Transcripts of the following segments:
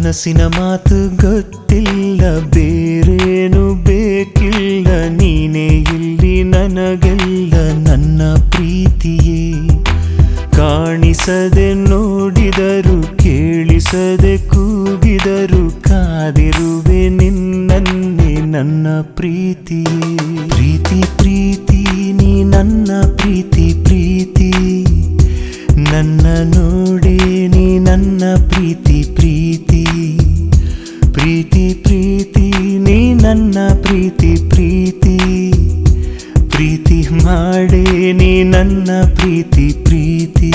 ಮನಸ್ಸಿನ ಮಾತು ಗೊತ್ತಿಲ್ಲ ಬೇರೇನು ಬೇಕಿಲ್ಲ ನೀನೇ ಇಲ್ಲಿ ನನಗೆಲ್ಲ ನನ್ನ ಪ್ರೀತಿಯೇ ಕಾಣಿಸದೆ ನೋಡಿದರು ಕೇಳಿಸದೆ ಕೂಗಿದರು ಕಾದಿರುವೆ ನಿನ್ನನ್ನೇ ನನ್ನ ಪ್ರೀತಿಯೇ ಪ್ರೀತಿ ಪ್ರೀತಿ ನೀ ನನ್ನ ಪ್ರೀತಿ ಪ್ರೀತಿ ನನ್ನ ನೋಡೇ ನೀ ನನ್ನ ಪ್ರೀತಿ ಪ್ರೀತಿ ಪ್ರೀತಿ ಪ್ರೀತಿ ನೀ ನನ್ನ ಪ್ರೀತಿ ಪ್ರೀತಿ ಪ್ರೀತಿ ಮಾಡೇ ನೀ ನನ್ನ ಪ್ರೀತಿ ಪ್ರೀತಿ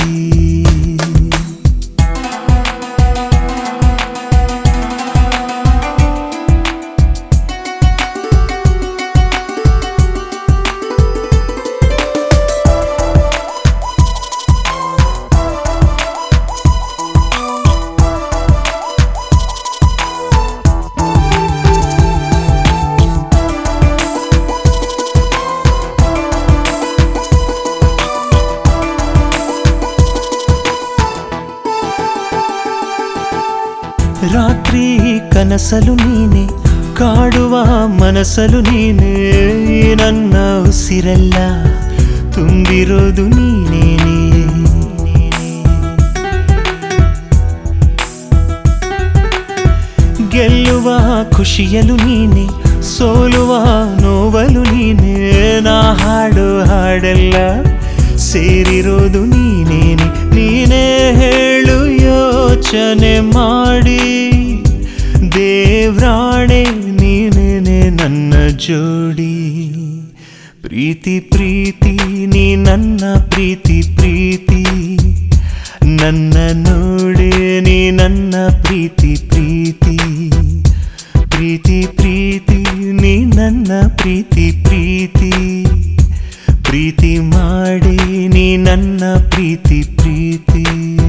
ರಾತ್ರಿ ಕನಸಲು ನೀನೆ ಕಾಡುವ ಮನಸ್ಸಲು ನೀನೆ ನನ್ನ ಉಸಿರೆಲ್ಲ ತುಂಬಿರೋದು ನೀನೇನೆ ಗೆಲ್ಲುವ ಖುಷಿಯಲು ನೀನೆ ಸೋಲುವ ನೋವಲು ನೀನೆ ನಾ ಹಾಡು ಹಾಡೆಲ್ಲ ಸೇರಿರೋದು ನೀನೇನೆ ನೀನೇ ಹೇಳು ಯೋಚನೆ ಮಾಡಿ ದೇವ್ರಾಣೆ ನೀನೇನೆ ನನ್ನ ಜೋಡಿ ಪ್ರೀತಿ ಪ್ರೀತಿ ನೀ ನನ್ನ ಪ್ರೀತಿ ಪ್ರೀತಿ ನನ್ನ ನೋಡೆ ನೀ ನನ್ನ ಪ್ರೀತಿ ಪ್ರೀತಿ ಪ್ರೀತಿ ಪ್ರೀತಿ ನೀ ನನ್ನ ಪ್ರೀತಿ ಪ್ರೀತಿ ಪ್ರೀತಿ ಮಾಡಿ ನೀ ನನ್ನ ಪ್ರೀತಿ ಪ್ರೀತಿ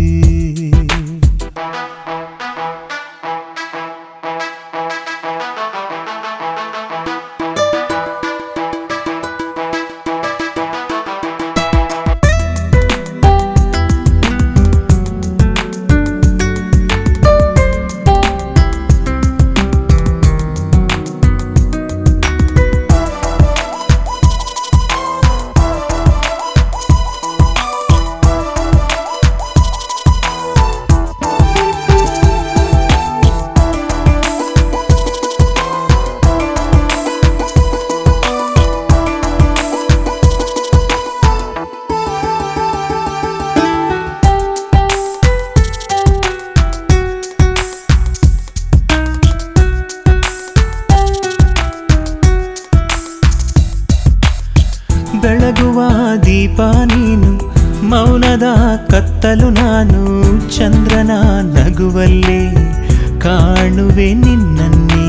ಬೆಳಗುವ ದೀಪ ನೀನು ಮೌನದ ಕತ್ತಲು ನಾನು ಚಂದ್ರನ ನಗುವಲ್ಲೇ ಕಾಣುವೆ ನಿನ್ನನ್ನೇ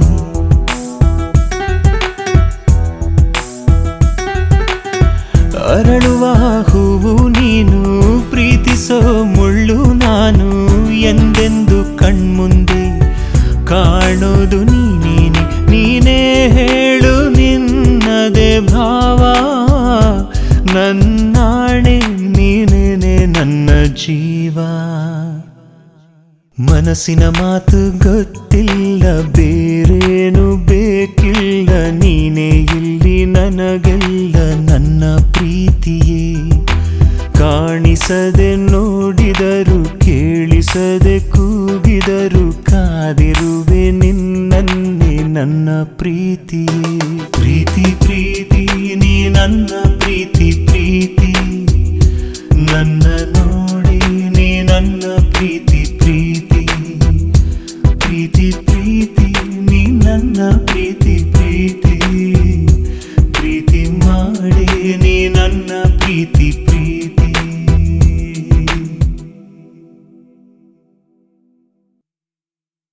ಅರಳುವ ಹೂವು ನೀನು ಪ್ರೀತಿಸೋ ಮುಳ್ಳು ನಾನು ಎಂದೆಂದು ಕಣ್ಮುಂದೆ ಕಾಣೋದು ನೀನೇನೆ ನೀನೇ ಹೇಳು ನಿನ್ನದೇ ಭಾವ ನನ್ನಾಣೆ ನೀನೇನೆ ನನ್ನ ಜೀವ ಮನಸ್ಸಿನ ಮಾತು ಗೊತ್ತಿಲ್ಲ ಬೇರೇನು ಬೇಕಿಲ್ಲ ನೀನೇ ಇಲ್ಲಿ ನನಗೆಲ್ಲ ನನ್ನ ಪ್ರೀತಿಯೇ ಕಾಣಿಸದೆ ನೋಡಿದರು ಕೇಳಿಸದೆ ಕೂಗಿದರು ಕಾದಿರುವೆ ನಿನ್ನನ್ನೇ ನನ್ನ ಪ್ರೀತಿಯೇ ಪ್ರೀತಿ ಪ್ರೀತಿ ನೀ ನನ್ನ ಪ್ರೀತಿ ಪ್ರೀತಿ ನನ್ನ